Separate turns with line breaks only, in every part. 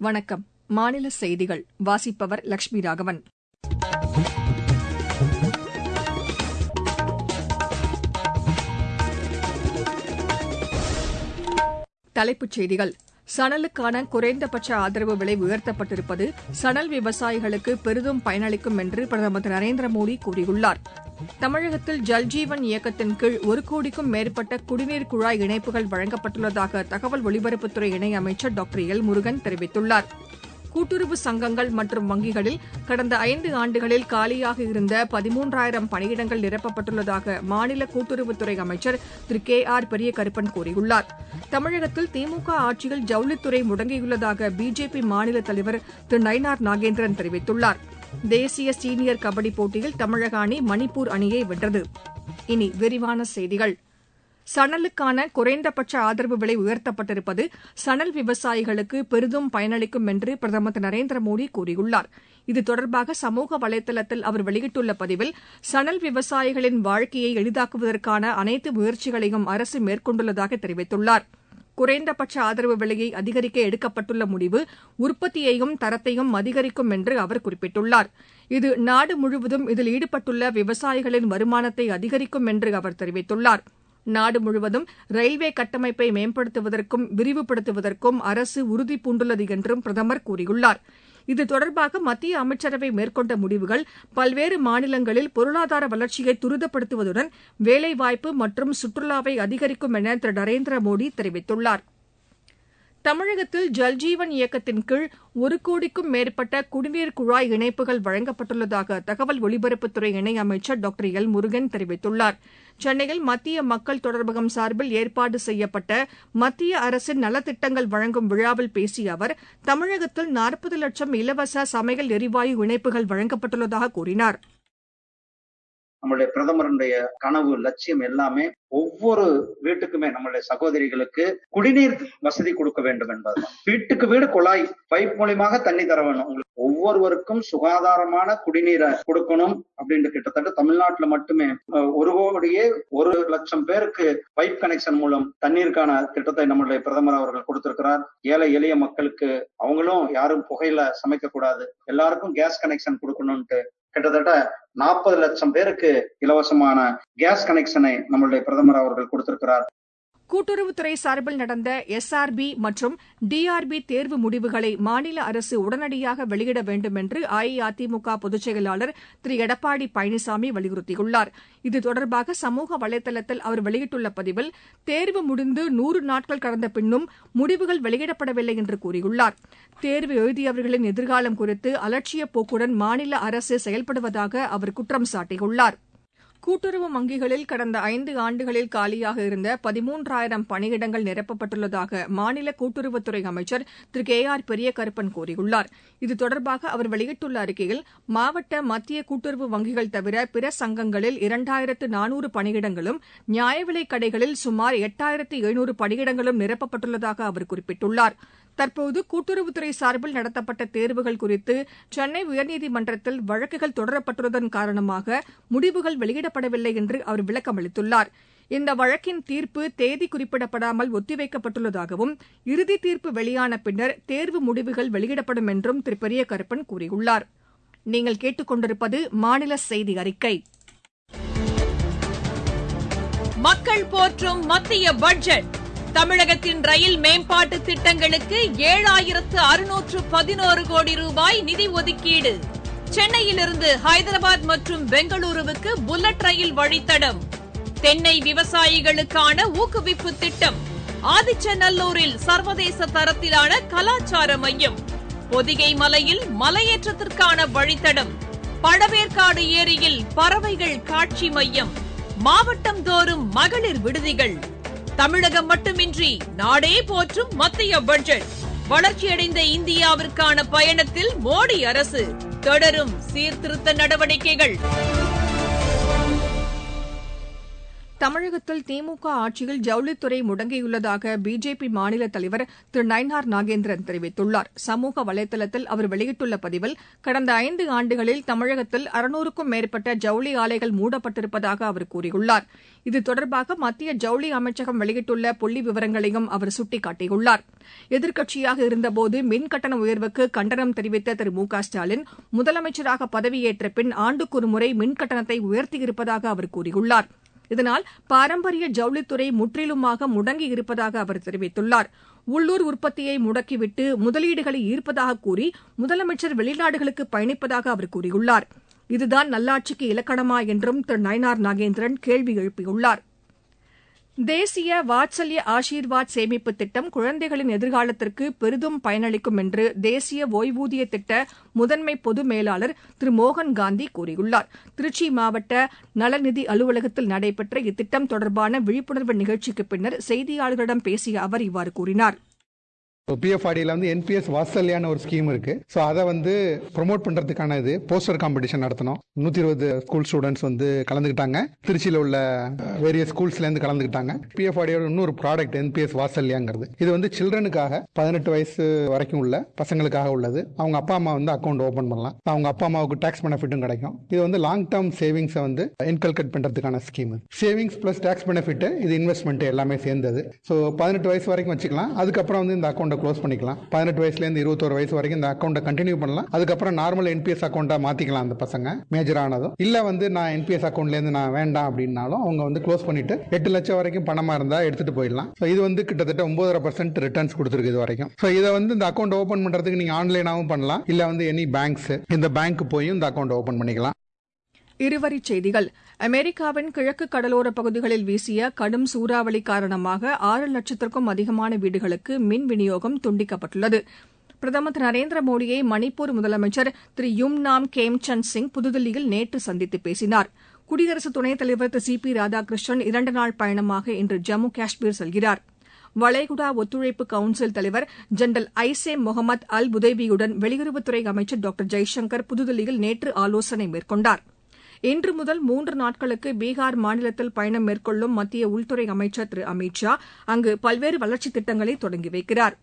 வணக்கம் மாநில செய்திகள் வாசிப்பவர் லட்சுமி ராகவன் தலைப்புச் செய்திகள் சணலுக்கான குறைந்தபட்ச ஆதரவு விலை உயர்த்தப்பட்டிருப்பது சணல் விவசாயிகளுக்கு பெரிதும் பயனளிக்கும் என்று பிரதமர் திரு நரேந்திர மோடி கூறியுள்ளார் தமிழகத்தில் ஜல்ஜீவன் இயக்கத்தின் கீழ் ஒரு கோடிக்கும் மேற்பட்ட குடிநீர் குழாய் இணைப்புகள் வழங்கப்பட்டுள்ளதாக தகவல் ஒலிபரப்புத்துறை இணையமைச்சர் டாக்டர் எல் முருகன் தெரிவித்துள்ளார் கூட்டுறவு சங்கங்கள் மற்றும் வங்கிகளில் கடந்த ஐந்து ஆண்டுகளில் காலியாக இருந்த பதிமூன்றாயிரம் பணியிடங்கள் நிரப்பப்பட்டுள்ளதாக மாநில கூட்டுறவுத்துறை அமைச்சர் திரு கே ஆர் பெரியகருப்பன் கூறியுள்ளார் தமிழகத்தில் திமுக ஆட்சியில் ஜவுளித்துறை முடங்கியுள்ளதாக பிஜேபி மாநில தலைவர் திரு நயினார் நாகேந்திரன் தெரிவித்துள்ளார் தேசிய சீனியர் கபடி போட்டியில் தமிழக அணி மணிப்பூர் அணியை வென்றது இனி விரிவான செய்திகள் சணலுக்கான குறைந்தபட்ச ஆதரவு விலை உயர்த்தப்பட்டிருப்பது சணல் விவசாயிகளுக்கு பெரிதும் பயனளிக்கும் என்று பிரதமர் திரு நரேந்திர மோடி கூறியுள்ளார் இது தொடர்பாக சமூக வலைதளத்தில் அவர் வெளியிட்டுள்ள பதிவில் சணல் விவசாயிகளின் வாழ்க்கையை எளிதாக்குவதற்கான அனைத்து முயற்சிகளையும் அரசு மேற்கொண்டுள்ளதாக தெரிவித்துள்ளார் குறைந்தபட்ச ஆதரவு விலையை அதிகரிக்க எடுக்கப்பட்டுள்ள முடிவு உற்பத்தியையும் தரத்தையும் அதிகரிக்கும் என்று அவர் குறிப்பிட்டுள்ளார் இது நாடு முழுவதும் இதில் ஈடுபட்டுள்ள விவசாயிகளின் வருமானத்தை அதிகரிக்கும் என்று அவர் தெரிவித்துள்ளார் நாடு முழுவதும் ரயில்வே கட்டமைப்பை மேம்படுத்துவதற்கும் விரிவுபடுத்துவதற்கும் அரசு உறுதி பூண்டுள்ளது என்றும் பிரதமர் கூறியுள்ளார் இது தொடர்பாக மத்திய அமைச்சரவை மேற்கொண்ட முடிவுகள் பல்வேறு மாநிலங்களில் பொருளாதார வளர்ச்சியை துரிதப்படுத்துவதுடன் வேலைவாய்ப்பு மற்றும் சுற்றுலாவை அதிகரிக்கும் என திரு நரேந்திர மோடி தெரிவித்துள்ளார் தமிழகத்தில் ஜல்ஜீவன் இயக்கத்தின் கீழ் ஒரு கோடிக்கும் மேற்பட்ட குடிநீர் குழாய் இணைப்புகள் வழங்கப்பட்டுள்ளதாக தகவல் ஒலிபரப்புத்துறை இணையமைச்சர் டாக்டர் எல் முருகன் தெரிவித்துள்ளார் சென்னையில் மத்திய மக்கள் தொடர்பகம் சார்பில் ஏற்பாடு செய்யப்பட்ட மத்திய அரசின் நலத்திட்டங்கள் வழங்கும் விழாவில் பேசிய அவர் தமிழகத்தில் நாற்பது லட்சம் இலவச சமையல் எரிவாயு இணைப்புகள் வழங்கப்பட்டுள்ளதாக கூறினார்
நம்மளுடைய பிரதமருடைய கனவு லட்சியம் எல்லாமே ஒவ்வொரு வீட்டுக்குமே நம்மளுடைய சகோதரிகளுக்கு குடிநீர் வசதி கொடுக்க வேண்டும் என்பதுதான் வீட்டுக்கு வீடு குழாய் பைப் மூலியமாக தண்ணி தர வேணும் உங்களுக்கு ஒவ்வொருவருக்கும் சுகாதாரமான குடிநீரை கொடுக்கணும் அப்படின்னு கிட்டத்தட்ட தமிழ்நாட்டுல மட்டுமே ஒரு கோடியே ஒரு லட்சம் பேருக்கு பைப் கனெக்ஷன் மூலம் தண்ணீருக்கான திட்டத்தை நம்மளுடைய பிரதமர் அவர்கள் கொடுத்திருக்கிறார் ஏழை எளிய மக்களுக்கு அவங்களும் யாரும் புகையில சமைக்க கூடாது எல்லாருக்கும் கேஸ் கனெக்ஷன் கொடுக்கணும்ட்டு கிட்டத்தட்ட நாற்பது லட்சம் பேருக்கு இலவசமான கேஸ் கனெக்ஷனை நம்மளுடைய பிரதமர் அவர்கள் கொடுத்திருக்கிறார்
கூட்டுறவுத்துறை சார்பில் நடந்த எஸ்ஆர்பி மற்றும் டிஆர்பி தேர்வு முடிவுகளை மாநில அரசு உடனடியாக வெளியிட வேண்டும் என்று அஇஅதிமுக பொதுச் செயலாளர் திரு எடப்பாடி பழனிசாமி வலியுறுத்தியுள்ளார் இது தொடர்பாக சமூக வலைதளத்தில் அவர் வெளியிட்டுள்ள பதிவில் தேர்வு முடிந்து நூறு நாட்கள் கடந்த பின்னும் முடிவுகள் வெளியிடப்படவில்லை என்று கூறியுள்ளார் தேர்வு எழுதியவர்களின் எதிர்காலம் குறித்து அலட்சிய போக்குடன் மாநில அரசு செயல்படுவதாக அவர் குற்றம் சாட்டியுள்ளார் கூட்டுறவு வங்கிகளில் கடந்த ஐந்து ஆண்டுகளில் காலியாக இருந்த பதிமூன்றாயிரம் பணியிடங்கள் நிரப்பப்பட்டுள்ளதாக மாநில கூட்டுறவுத்துறை அமைச்சர் திரு கே ஆர் பெரியகருப்பன் கூறியுள்ளார் இது தொடர்பாக அவர் வெளியிட்டுள்ள அறிக்கையில் மாவட்ட மத்திய கூட்டுறவு வங்கிகள் தவிர பிற சங்கங்களில் இரண்டாயிரத்து நானூறு பணியிடங்களும் நியாய விலைக் கடைகளில் சுமார் எட்டாயிரத்து எழுநூறு பணியிடங்களும் நிரப்பப்பட்டுள்ளதாக அவர் குறிப்பிட்டுள்ளார் தற்போது கூட்டுறவுத்துறை சார்பில் நடத்தப்பட்ட தேர்வுகள் குறித்து சென்னை உயர்நீதிமன்றத்தில் வழக்குகள் தொடரப்பட்டுள்ளதன் காரணமாக முடிவுகள் வெளியிடப்படவில்லை என்று அவர் விளக்கம் அளித்துள்ளார் இந்த வழக்கின் தீர்ப்பு தேதி குறிப்பிடப்படாமல் ஒத்திவைக்கப்பட்டுள்ளதாகவும் இறுதி தீர்ப்பு வெளியான பின்னர் தேர்வு முடிவுகள் வெளியிடப்படும் என்றும் திரு பெரியகருப்பன் கூறியுள்ளார் நீங்கள் கேட்டுக்கொண்டிருப்பது மாநில செய்தி அறிக்கை
மக்கள் போற்றும் மத்திய பட்ஜெட் தமிழகத்தின் ரயில் மேம்பாட்டு திட்டங்களுக்கு ஏழாயிரத்து அறுநூற்று பதினோரு கோடி ரூபாய் நிதி ஒதுக்கீடு சென்னையிலிருந்து ஹைதராபாத் மற்றும் பெங்களூருவுக்கு புல்லட் ரயில் வழித்தடம் தென்னை விவசாயிகளுக்கான ஊக்குவிப்பு திட்டம் ஆதிச்சநல்லூரில் சர்வதேச தரத்திலான கலாச்சார மையம் பொதிகை மலையில் மலையேற்றத்திற்கான வழித்தடம் பழவேற்காடு ஏரியில் பறவைகள் காட்சி மையம் மாவட்டம் தோறும் மகளிர் விடுதிகள் தமிழகம் மட்டுமின்றி நாடே போற்றும் மத்திய பட்ஜெட் வளர்ச்சியடைந்த இந்தியாவிற்கான பயணத்தில் மோடி அரசு தொடரும் சீர்திருத்த நடவடிக்கைகள்
தமிழகத்தில் திமுக ஆட்சியில் ஜவுளித்துறை முடங்கியுள்ளதாக பிஜேபி மாநில தலைவர் திரு நயினார் நாகேந்திரன் தெரிவித்துள்ளார் சமூக வலைதளத்தில் அவர் வெளியிட்டுள்ள பதிவில் கடந்த ஐந்து ஆண்டுகளில் தமிழகத்தில் அறுநூறுக்கும் மேற்பட்ட ஜவுளி ஆலைகள் மூடப்பட்டிருப்பதாக அவர் கூறியுள்ளார் இது தொடர்பாக மத்திய ஜவுளி அமைச்சகம் வெளியிட்டுள்ள புள்ளி விவரங்களையும் அவர் சுட்டிக்காட்டியுள்ளார் எதிர்க்கட்சியாக இருந்தபோது மின் கட்டண உயர்வுக்கு கண்டனம் தெரிவித்த திரு மு க ஸ்டாலின் முதலமைச்சராக பதவியேற்ற பின் ஆண்டுக்கு ஒருமுறை மின் கட்டணத்தை உயர்த்தியிருப்பதாக அவர் கூறியுள்ளார் இதனால் பாரம்பரிய ஜவுளித்துறை முற்றிலுமாக முடங்கி இருப்பதாக அவர் தெரிவித்துள்ளார் உள்ளூர் உற்பத்தியை முடக்கிவிட்டு முதலீடுகளை ஈர்ப்பதாக கூறி முதலமைச்சர் வெளிநாடுகளுக்கு பயணிப்பதாக அவர் கூறியுள்ளார் இதுதான் நல்லாட்சிக்கு இலக்கணமா என்றும் திரு நயினார் நாகேந்திரன் கேள்வி எழுப்பியுள்ளார் தேசிய வாத்சல்ய ஆசீர்வாத் சேமிப்பு திட்டம் குழந்தைகளின் எதிர்காலத்திற்கு பெரிதும் பயனளிக்கும் என்று தேசிய ஓய்வூதிய திட்ட முதன்மை பொது மேலாளர் திரு மோகன் காந்தி கூறியுள்ளார் திருச்சி மாவட்ட நலநிதி அலுவலகத்தில் நடைபெற்ற இத்திட்டம் தொடர்பான விழிப்புணர்வு நிகழ்ச்சிக்கு பின்னர் செய்தியாளர்களிடம் பேசிய அவர் இவ்வாறு கூறினார்
பிஎஃப்ஆடியில் வந்து என்பிஎஸ் வாத்சல்யான்னு ஒரு ஸ்கீம் இருக்கு ஸோ அதை வந்து ப்ரொமோட் பண்றதுக்கான இது போஸ்டர் காம்படிஷன் நடத்தணும் நூத்தி இருபது ஸ்கூல் ஸ்டூடெண்ட்ஸ் வந்து கலந்துக்கிட்டாங்க திருச்சியில் உள்ள வேரியஸ் ஸ்கூல்ஸ்ல இருந்து கலந்துக்கிட்டாங்க பிஎஃப்ஆடியோட இன்னொரு ப்ராடக்ட் என்பிஎஸ் வாத்சல்யாங்கிறது இது வந்து சில்ட்ரனுக்காக பதினெட்டு வயசு வரைக்கும் உள்ள பசங்களுக்காக உள்ளது அவங்க அப்பா அம்மா வந்து அக்கௌண்ட் ஓபன் பண்ணலாம் அவங்க அப்பா அம்மாவுக்கு டாக்ஸ் பெனிஃபிட்டும் கிடைக்கும் இது வந்து லாங் டேர்ம் சேவிங்ஸை வந்து இன்கல்கேட் பண்றதுக்கான scheme savings plus tax benefit இது இன்வெஸ்ட்மெண்ட் எல்லாமே சேர்ந்தது ஸோ பதினெட்டு வயசு வரைக்கும் வச்சுக்கலாம் அதுக்கப்புறம் வந்து இந்த அக்கௌண்ட்டை க்ளோஸ் பண்ணிக்கலாம் பதினெட்டு வயசுலேருந்து இருபத்தோரு வயசு வரைக்கும் இந்த அக்கௌண்ட்டை கண்டினியூ பண்ணலாம் அதுக்கப்புறம் நார்மல் என்பிஎஸ் அக்கௌண்ட்டா மாத்திக்கலாம் அந்த பசங்க மேஜர் ஆனதும் இல்ல வந்து நான் என்பிஎஸ் அக்கௌண்ட்லேருந்து நான் வேண்டாம் அப்படின்னாலும் அவங்க வந்து க்ளோஸ் பண்ணிட்டு எட்டு லட்சம் வரைக்கும் பணமா இருந்தா எடுத்துட்டு போயிடலாம் ஸோ இது வந்து கிட்டத்தட்ட ஒன்பதரை பர்சன்ட் ரிட்டர்ன்ஸ் கொடுத்துருக்கு இது வரைக்கும் ஸோ இதை வந்து இந்த அக்கௌண்ட் ஓப்பன் பண்றதுக்கு நீங்க ஆன்லைனாவும் பண்ணலாம் இல்ல வந்து எனி பேங்க்ஸ் இந்த பேங்க் போயும் இந்த அக்கௌண்ட் ஓப்பன் பண்ணிக்கலாம்
இருவரிச் செய்திகள் அமெரிக்காவின் கிழக்கு கடலோர பகுதிகளில் வீசிய கடும் சூறாவளி காரணமாக ஆறு லட்சத்திற்கும் அதிகமான வீடுகளுக்கு மின் விநியோகம் துண்டிக்கப்பட்டுள்ளது பிரதமர் திரு நரேந்திர மோடியை மணிப்பூர் முதலமைச்சர் திரு யும் நாம் கேம்சந்த் சிங் புதுதில்லியில் நேற்று சந்தித்து பேசினார் குடியரசு துணைத் தலைவர் திரு சி பி ராதாகிருஷ்ணன் இரண்டு நாள் பயணமாக இன்று ஜம்மு காஷ்மீர் செல்கிறார் வளைகுடா ஒத்துழைப்பு கவுன்சில் தலைவர் ஜெனரல் ஐசே முகமது அல் புதைபியுடன் வெளியுறவுத்துறை அமைச்சர் டாக்டர் ஜெய்சங்கர் புதுதில்லியில் நேற்று ஆலோசனை மேற்கொண்டாா் இன்று முதல் மூன்று நாட்களுக்கு பீகார் மாநிலத்தில் பயணம் மேற்கொள்ளும் மத்திய உள்துறை அமைச்சர் திரு அமித் ஷா அங்கு பல்வேறு வளர்ச்சித் திட்டங்களை தொடங்கி வைக்கிறார்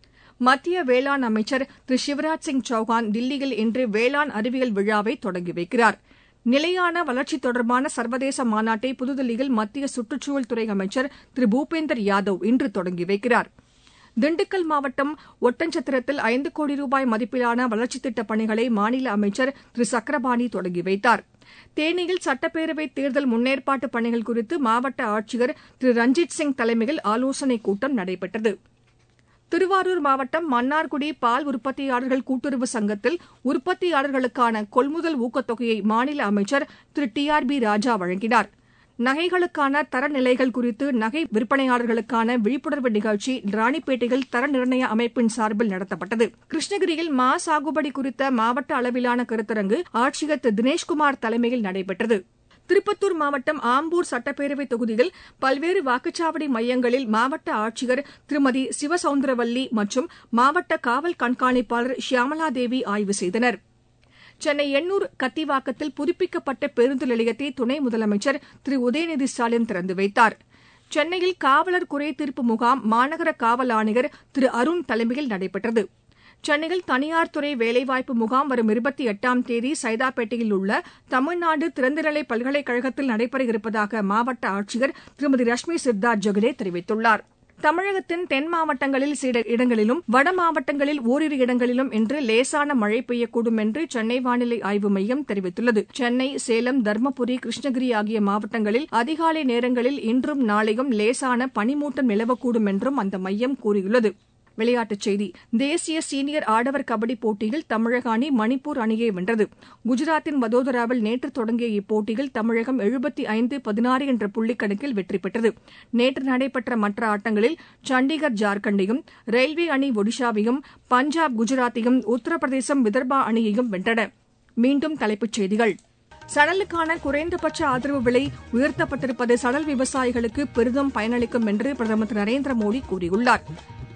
மத்திய வேளாண் அமைச்சர் திரு சிவராஜ் சிங் சௌஹான் தில்லியில் இன்று வேளாண் அறிவியல் விழாவை தொடங்கி வைக்கிறார் நிலையான வளர்ச்சி தொடர்பான சர்வதேச மாநாட்டை புதுதில்லியில் மத்திய சுற்றுச்சூழல் துறை அமைச்சர் திரு பூபேந்தர் யாதவ் இன்று தொடங்கி வைக்கிறார் திண்டுக்கல் மாவட்டம் ஒட்டஞ்சத்திரத்தில் ஐந்து கோடி ரூபாய் மதிப்பிலான வளர்ச்சித் திட்டப் பணிகளை மாநில அமைச்சர் திரு சக்கரபாணி தொடங்கி வைத்தார் தேனியில் சட்டப்பேரவைத் தேர்தல் முன்னேற்பாட்டு பணிகள் குறித்து மாவட்ட ஆட்சியர் திரு ரஞ்சித் சிங் தலைமையில் ஆலோசனைக் கூட்டம் நடைபெற்றது திருவாரூர் மாவட்டம் மன்னார்குடி பால் உற்பத்தியாளர்கள் கூட்டுறவு சங்கத்தில் உற்பத்தியாளர்களுக்கான கொள்முதல் ஊக்கத்தொகையை மாநில அமைச்சர் Thiru T R B Raja வழங்கினார் நகைகளுக்கான தரநிலைகள் குறித்து நகை விற்பனையாளர்களுக்கான விழிப்புணர்வு நிகழ்ச்சி ராணிப்பேட்டையில் தர நிர்ணய அமைப்பின் சார்பில் நடத்தப்பட்டது கிருஷ்ணகிரியில் மா சாகுபடி குறித்த மாவட்ட அளவிலான கருத்தரங்கு ஆட்சியர் திரு தினேஷ்குமார் தலைமையில் நடைபெற்றது திருப்பத்தூர் மாவட்டம் ஆம்பூர் சட்டப்பேரவை தொகுதியில் பல்வேறு வாக்குச்சாவடி மையங்களில் மாவட்ட ஆட்சியர் திருமதி சிவசவுந்தரவல்லி மற்றும் மாவட்ட காவல் கண்காணிப்பாளர் ஷியாமலா தேவி ஆய்வு செய்தனா் சென்னை எண்ணூர் கத்திவாக்கத்தில் புதுப்பிக்கப்பட்ட பேருந்து நிலையத்தை துணை முதலமைச்சர் திரு உதயநிதி ஸ்டாலின் திறந்து வைத்தார் சென்னையில் காவலர் குறை தீர்ப்பு முகாம் மாநகர காவல் ஆணையர் திரு அருண் தலைமையில் நடைபெற்றது சென்னையில் தனியார் துறை வேலைவாய்ப்பு முகாம் வரும் இருபத்தி எட்டாம் தேதி சைதாப்பேட்டையில் உள்ள தமிழ்நாடு திறந்தநிலை பல்கலைக்கழகத்தில் நடைபெற இருப்பதாக மாவட்ட ஆட்சியர் திருமதி ரஷ்மி சித்தார்த் ஜெகதே தெரிவித்துள்ளார் தமிழகத்தின் தென் மாவட்டங்களில் சில இடங்களிலும் வட மாவட்டங்களில் ஓரிரு இடங்களிலும் இன்று லேசான மழை பெய்யக்கூடும் என்று சென்னை வானிலை ஆய்வு மையம் தெரிவித்துள்ளது சென்னை சேலம் தருமபுரி கிருஷ்ணகிரி ஆகிய மாவட்டங்களில் அதிகாலை நேரங்களில் இன்றும் நாளையும் லேசான பனிமூட்டம் நிலவக்கூடும் என்றும் அந்த மையம் கூறியுள்ளது விளையாட்டுச் செய்தி தேசிய சீனியர் ஆடவர் கபடி போட்டியில் தமிழக அணி மணிப்பூர் அணியை வென்றது குஜராத்தின் வதோதராவில் நேற்று தொடங்கிய இப்போட்டியில் தமிழகம் எழுபத்தி ஐந்து பதினாறு என்ற புள்ளிக்கணக்கில் வெற்றி பெற்றது நேற்று நடைபெற்ற மற்ற ஆட்டங்களில் சண்டிகர் ஜார்க்கண்டையும் ரயில்வே அணி ஒடிஷாவையும் பஞ்சாப் குஜராத்தையும் உத்தரப்பிரதேசம் விதர்பா அணியையும் வென்றன மீண்டும் தலைப்புச் செய்திகள் சணலுக்கான குறைந்தபட்ச ஆதரவு விலை உயர்த்தப்பட்டிருப்பது சணல் விவசாயிகளுக்கு பெரிதும் பயனளிக்கும் என்று பிரதமர் திரு நரேந்திர மோடி கூறியுள்ளார்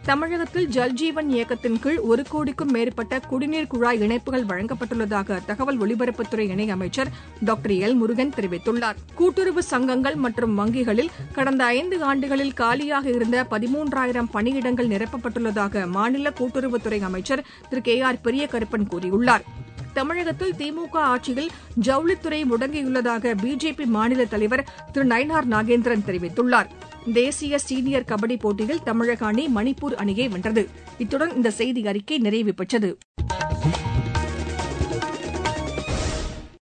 தமிழகத்தில் ஜல்ஜீவன் இயக்கத்தின் கீழ் ஒரு கோடிக்கும் மேற்பட்ட குடிநீர் குழாய் இணைப்புகள் வழங்கப்பட்டுள்ளதாக தகவல் ஒலிபரப்புத்துறை இணையமைச்சர் டாக்டர் எல் முருகன் தெரிவித்துள்ளார் கூட்டுறவு சங்கங்கள் மற்றும் வங்கிகளில் கடந்த ஐந்து ஆண்டுகளில் காலியாக இருந்த பதிமூன்றாயிரம் பணியிடங்கள் நிரப்பப்பட்டுள்ளதாக மாநில கூட்டுறவுத்துறை அமைச்சர் திரு கே ஆர் பெரியகருப்பன் கூறியுள்ளார் தமிழகத்தில் திமுக ஆட்சியில் ஜவுளித்துறை முடங்கியுள்ளதாக பிஜேபி மாநில தலைவர் திரு நயனார் நாகேந்திரன் தெரிவித்துள்ளார் தேசிய சீனியர் கபடி போட்டியில் தமிழக அணி மணிப்பூர் அணியை வென்றது இத்துடன் இந்த செய்தி அறிக்கை நிறைவு பெற்றது